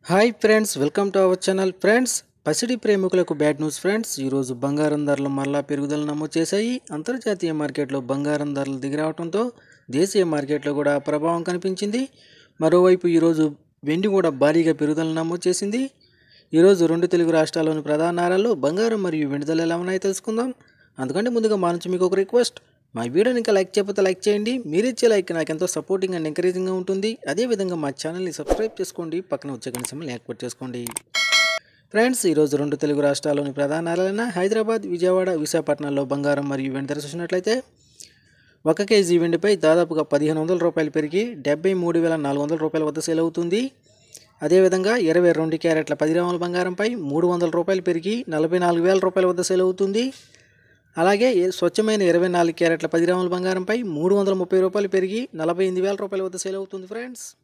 hi friends welcome to our channel friends పసిడి ప్రేమికులకు bad news friends ఈరోజు బంగారం ధరలు మరలా పెరుగుదల నమోదు చేశాయి అంతర్జాతీయ మార్కెట్లో బంగారం ధరలు దిగిరావడంతో దేశీయ మార్కెట్లో కూడా ప్రభావం కనిపించింది మరోవైపు ఈరోజు వెండి కూడా భారీగా పెరుగుదల నమోదు చేసింది ఈరోజు రెండు తెలుగు రాష్ట్రాల్లోని ప్రధాన నగరాల్లో బంగారం మరియు వెండి ధరలు ఎలా ఉన్నాయో తెలుసుకుందాం అందుకంటే ముందుగా మా నుంచి మీకు ఒక రిక్వెస్ట్ మా వీడియోని ఇంకా లైక్ చేయకపోతే లైక్ చేయండి మీరు ఇచ్చే లైక్ నాకు ఎంతో సపోర్టింగ్ అండ్ ఎంకరేజింగ్గా ఉంటుంది అదేవిధంగా మా ఛానల్ని సబ్స్క్రైబ్ చేసుకోండి పక్కన వచ్చే కనీసం యాక్టివేట్ చేసుకోండి ఫ్రెండ్స్ ఈరోజు రెండు తెలుగు రాష్ట్రాల్లోని ప్రధాన నగరాలైన హైదరాబాద్ విజయవాడ విశాఖపట్నంలో బంగారం మరియు వెండి ధర చూసినట్లయితే ఒక కేజీ వెండిపై దాదాపుగా పదిహేను వందల రూపాయలు పెరిగి డెబ్బై మూడు వేల నాలుగు వందల రూపాయల వద్ద సేల్ అవుతుంది అదేవిధంగా ఇరవై రెండు క్యారెట్ల పది గ్రాముల బంగారంపై మూడు వందల రూపాయలు పెరిగి నలభై నాలుగు వేల రూపాయల వద్ద సేల్ అవుతుంది అలాగే ఏ- స్వచ్ఛమైన ఇరవై నాలుగు క్యారెట్ల పది గ్రాముల బంగారంపై మూడు వందల ముప్పై రూపాయలు పెరిగి నలభై ఎనిమిది వేల రూపాయల వద్ద సేల్ అవుతుంది ఫ్రెండ్స్